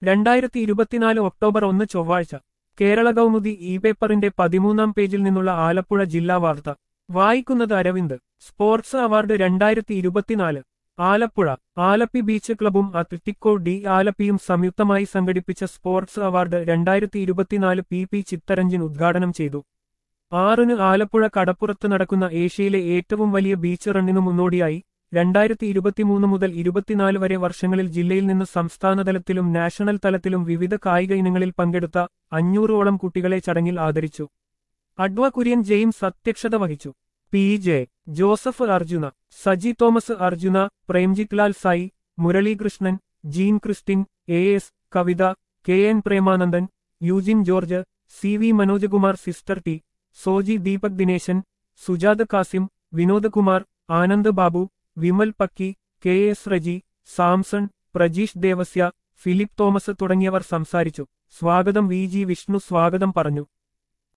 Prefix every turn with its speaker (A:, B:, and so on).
A: രണ്ടായിരത്തി ഇരുപത്തിനാല് ഒക്ടോബർ ഒന്ന് ചൊവ്വാഴ്ച കേരള കൗമുദി ഇ പേപ്പറിന്റെ പതിമൂന്നാം പേജിൽ നിന്നുള്ള ആലപ്പുഴ ജില്ലാ വാർത്ത വായിക്കുന്നത് അരവിന്ദ് സ്പോർട്സ് അവാർഡ് രണ്ടായിരത്തി ഇരുപത്തിനാല് ആലപ്പുഴ ആലപ്പി ബീച്ച് ക്ലബും അത്ലറ്റിക്കോ ഡി ആലപ്പിയും സംയുക്തമായി സംഘടിപ്പിച്ച സ്പോർട്സ് അവാർഡ് രണ്ടായിരത്തി ഇരുപത്തിനാല് പി പി ചിത്തരഞ്ജൻ ഉദ്ഘാടനം ചെയ്തു ആറിന് ആലപ്പുഴ കടപ്പുറത്ത് നടക്കുന്ന ഏഷ്യയിലെ ഏറ്റവും വലിയ ബീച്ച് റണ്ണിനു മുന്നോടിയായി രണ്ടായിരത്തി ഇരുപത്തിമൂന്ന് മുതൽ ഇരുപത്തിനാല് വരെ വർഷങ്ങളിൽ ജില്ലയിൽ നിന്ന് സംസ്ഥാനതലത്തിലും നാഷണൽ തലത്തിലും വിവിധ കായിക ഇനങ്ങളിൽ പങ്കെടുത്ത അഞ്ഞൂറോളം കുട്ടികളെ ചടങ്ങിൽ ആദരിച്ചു അഡ്വ കുര്യൻ ജെയിംസ് അധ്യക്ഷത വഹിച്ചു P J Joseph Arjuna Saji Thomas Arjuna Premjith Lal Sai Muralikrishnan Jean Christine A S Kavitha K N Premanandan Eugene George C V Manojakumar sister T Soji Deepak Dineshan Sujath Kasim Vinod Kumar Anand Babu Vimal Pakki K S Reji Samson Prajeesh Devasia Philip Thomas തുടങ്ങിയവർ സംസാരിച്ചു സ്വാഗതം വി ജി വിഷ്ണു സ്വാഗതം പറഞ്ഞു